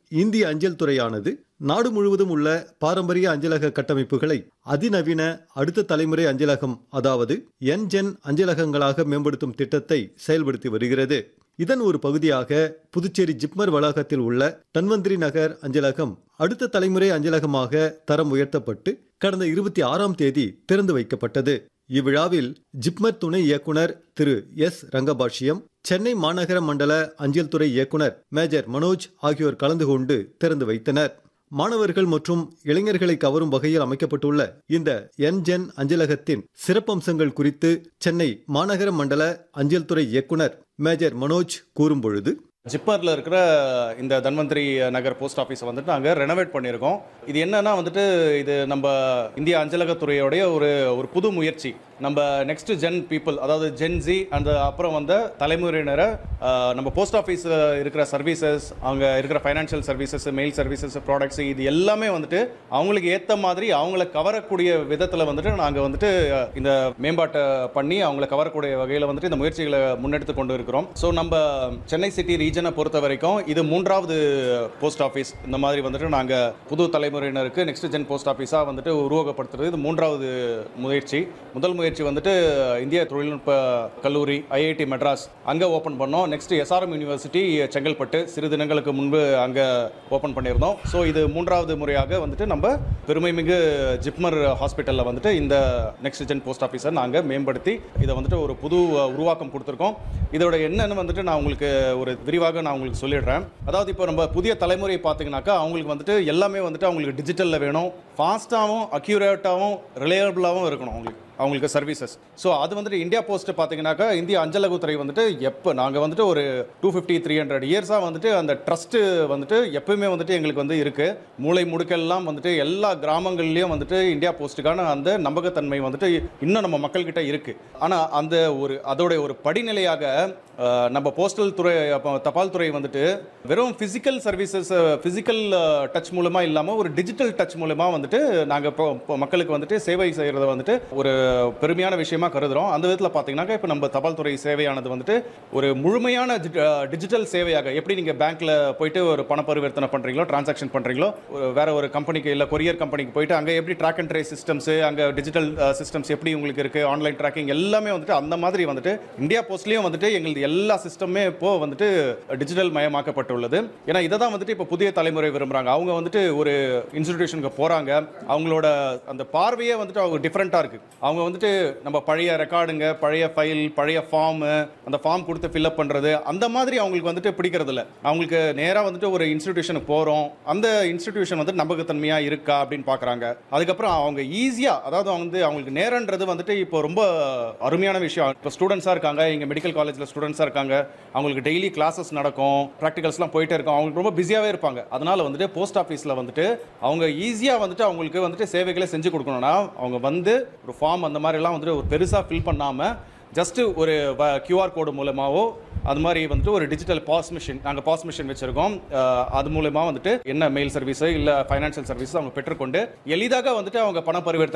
இந்திய அஞ்சல் துறையானது நாடு முழுவதும் உள்ள பாரம்பரிய அஞ்சலக கட்டமைப்புகளை அதிநவீன அடுத்த தலைமுறை அஞ்சலகம் அதாவது என்ஜென் அஞ்சலகங்களாக மேம்படுத்தும் திட்டத்தை செயல்படுத்தி வருகிறது இதன் ஒரு பகுதியாக புதுச்சேரி ஜிப்மர் வளாகத்தில் உள்ள தன்வந்திரி நகர் அஞ்சலகம் அடுத்த தலைமுறை அஞ்சலகமாக தரம் உயர்த்தப்பட்டு கடந்த இருபத்தி ஆறாம் தேதி திறந்து வைக்கப்பட்டது இவ்விழாவில் ஜிப்மர் துணை இயக்குனர் திரு எஸ் ரங்கபாஷ்யம் சென்னை மாநகர மண்டல அஞ்சல் துறை இயக்குனர் மேஜர் மனோஜ் ஆகியோர் கலந்து கொண்டு திறந்து வைத்தனர் மாணவர்கள் மற்றும் இளைஞர்களை கவரும் வகையில் அமைக்கப்பட்டுள்ள இந்த என்ஜென் அஞ்சலகத்தின் சிறப்பம்சங்கள் குறித்து சென்னை மாநகர மண்டல அஞ்சல் துறை இயக்குனர் மேஜர் மனோஜ் கூறும்பொழுது ஜிப்பரில் இருக்கிற இந்த தன்வந்திரி நகர் போஸ்ட் ஆஃபீஸை வந்துட்டு நாங்கள் ரெனோவேட் பண்ணியிருக்கோம் இது என்னன்னா வந்துட்டு இது நம்ம இந்திய அஞ்சலகத்துறையோடைய ஒரு ஒரு புது முயற்சி நம்ம நெக்ஸ்ட் ஜென் பீப்புள் அதாவது ஜென் ஜி அந்த அப்புறம் வந்த தலைமுறையினரை ஆஹ், நம்ம போஸ்ட் ஆஃபீஸில் இருக்கிற சர்வீசஸ் அங்கே இருக்கிற financial services mail services products இது எல்லாமே வந்துட்டு அவங்களுக்கு ஏற்ற மாதிரி அவங்கள கவரக்கூடிய விதத்தில் வந்துட்டு நாங்கள் வந்துட்டு அஹ், இந்த மேம்பாட்டை பண்ணி அவங்கள கவரக்கூடிய வகையில் வந்துட்டு இந்த முயற்சிகளை முன்னெடுத்து கொண்டு இருக்கிறோம் ஸோ நம்ம சென்னை சிட்டி ரீஜனை பொறுத்த வரைக்கும் இது மூன்றாவது போஸ்ட் ஆஃபீஸ் இந்த மாதிரி வந்துட்டு நாங்கள் புது தலைமுறையினருக்கு நெக்ஸ்ட் ஜென் போஸ்ட் ஆஃபீஸாக வந்துட்டு உருவகப்படுத்துறது இது மூன்றாவது முயற்சி முதல் முயற்சி வந்துட்டு இந்திய தொழில்நுட்ப கல்லூரி ஐஐடி மெட்ராஸ் அங்கே ஓப்பன் பண்ணோம் நெக்ஸ்ட் எஸ்ஆர்எம் யூனிவர்சிட்டி செங்கல்பட்டு சிறு தினங்களுக்கு முன்பு அங்கே ஓப்பன் பண்ணியிருந்தோம் ஸோ இது மூன்றாவது முறையாக வந்துட்டு நம்ம பெருமைமிகு ஜிப்மர் ஹாஸ்பிட்டலில் வந்துட்டு இந்த நெக்ஸ்ட் ஜென் போஸ்ட் ஆஃபீஸை நாங்கள் மேம்படுத்தி இதை வந்துட்டு ஒரு புது அஹ், உருவாக்கம் கொடுத்துருக்கோம் இதோட என்னன்னு வந்துட்டு நான் உங்களுக்கு ஒரு விரிவாக நான் உங்களுக்கு சொல்லிடுறேன் அதாவது இப்போ நம்ம புதிய தலைமுறை பார்த்தீங்கன்னாக்கா அவங்களுக்கு வந்துட்டு எல்லாமே வந்துட்டு அவங்களுக்கு டிஜிட்டலில் வேணும் ஃபாஸ்ட்டாகவும் அக்யூரேட்டாகவும் ரிலையபிளாகவும் இருக்கணும் அவங்களுக்கு அவங்களுக்கு சர்வீசஸ் ஸோ அது வந்துட்டு இந்தியா போஸ்ட் பார்த்தீங்கன்னாக்கா இந்திய அஞ்சலகத்துறை வந்துட்டு எப்போ நாங்கள் வந்துட்டு ஒரு டூ ஃபிஃப்டி த்ரீ ஹண்ட்ரட் இயர்ஸாக வந்துட்டு அந்த ட்ரஸ்ட்டு வந்துட்டு எப்பவுமே வந்துட்டு எங்களுக்கு வந்து இருக்குது மூளை முடுக்கெல்லாம் வந்துட்டு எல்லா கிராமங்கள்லேயும் வந்துட்டு இந்தியா போஸ்ட்டுக்கான அந்த நம்பகத்தன்மை வந்துட்டு இன்னும் நம்ம மக்கள்கிட்ட இருக்குது ஆனால் அந்த ஒரு அதோடைய ஒரு படிநிலையாக அஹ், நம்ம போஸ்டல் துறை அப்போ தபால் துறை வந்துட்டு வெறும் ஃபிசிக்கல் சர்வீசஸ் ஃபிசிக்கல் டச் மூலமாக இல்லாமல் ஒரு டிஜிட்டல் டச் மூலமாக வந்துட்டு நாங்கள் இப்போ இப்போ மக்களுக்கு வந்துட்டு சேவை செய்கிறத வந்துட்டு ஒரு பெருமையான விஷயமா கருதுகிறோம் அந்த விதத்தில் பார்த்தீங்கன்னாக்கா இப்போ நம்ம தபால் துறை சேவையானது வந்துட்டு ஒரு முழுமையான டிஜிட்டல் சேவையாக எப்படி நீங்கள் பேங்க்கில் போயிட்டு ஒரு பண பரிவர்த்தனை பண்ணுறீங்களோ டிரான்சாக்ஷன் பண்ணுறீங்களோ வேற ஒரு கம்பெனிக்கு இல்லை கொரியர் கம்பெனிக்கு போயிட்டு அங்கே எப்படி ட்ராக் அண்ட் ட்ரேஸ் சிஸ்டம்ஸ் அங்கே டிஜிட்டல் சிஸ்டம்ஸ் எப்படி உங்களுக்கு இருக்குது ஆன்லைன் ட்ராக்கிங் எல்லாமே வந்துட்டு அந்த மாதிரி வந்துட்டு இந்தியா போஸ்ட்லேயும் வந்துட்டு எங்களுது எல்லா சிஸ்டமே இப்போ வந்துட்டு டிஜிட்டல் மயமாக்கப்பட்டுள்ளது ஏன்னா இதை தான் வந்துட்டு இப்போ புதிய தலைமுறை விரும்புகிறாங்க அவங்க வந்துட்டு ஒரு இன்ஸ்டிடியூஷனுக்கு போகிறாங்க அவங்களோட அந்த பார்வையே வந்துட்டு அவங்க டிஃப்ரெண்ட்டாக இருக்குது அவங்க வந்துட்டு நம்ம பழைய ரெக்கார்டுங்க பழைய ஃபைல் பழைய ஃபார்மு அந்த ஃபார்ம் கொடுத்து ஃபில்அப் பண்ணுறது அந்த மாதிரி அவங்களுக்கு வந்துட்டு பிடிக்கிறது இல்ல அவங்களுக்கு நேராக வந்துட்டு ஒரு இன்ஸ்டிடியூஷனுக்கு போகிறோம் அந்த இன்ஸ்டிடியூஷன் வந்து நம்பகத்தன்மையாக இருக்கா அப்படின்னு பார்க்குறாங்க அதுக்கப்புறம் அவங்க ஈஸியாக அதாவது அவங்க வந்து அவங்களுக்கு நேரன்றது வந்துட்டு இப்போ ரொம்ப அருமையான விஷயம் இப்போ ஸ்டூடெண்ட்ஸாக இருக்காங்க இங்கே மெடிக்கல் காலேஜில் ஸ்டூடெண்ட்ஸாக இருக்காங்க அவங்களுக்கு டெய்லி கிளாஸஸ் நடக்கும் ப்ராக்டிகல்ஸ்லாம் போயிட்டே இருக்கும் அவங்களுக்கு ரொம்ப பிஸியாகவே இருப்பாங்க அதனால வந்துட்டு போஸ்ட் ஆஃபீஸில் வந்துட்டு அவங்க ஈஸியாக வந்துட்டு அவங்களுக்கு வந்துட்டு சேவைகளை செஞ்சு கொடுக்கணும்னா அவங்க வந்து ஒரு ஃபார்ம் அந்த மாதிரிலாம் வந்துட்டு ஒரு பெருசாக ஃபில் பண்ணாமல் ஜஸ்ட் ஒரு கியூஆர் கோடு மூலமாவோ அது மாதிரி வந்துட்டு ஒரு டிஜிட்டல் பாஸ் மிஷின் நாங்கள் பாஸ் மிஷின் வச்சிருக்கோம் அஹ், அது மூலமா வந்துட்டு என்ன மெயில் சர்வீஸ் இல்லை ஃபைனான்ஷியல் சர்வீஸ் அவங்க பெற்றுக்கொண்டு எளிதாக வந்துட்டு அவங்க பண பரிவர்த்தனை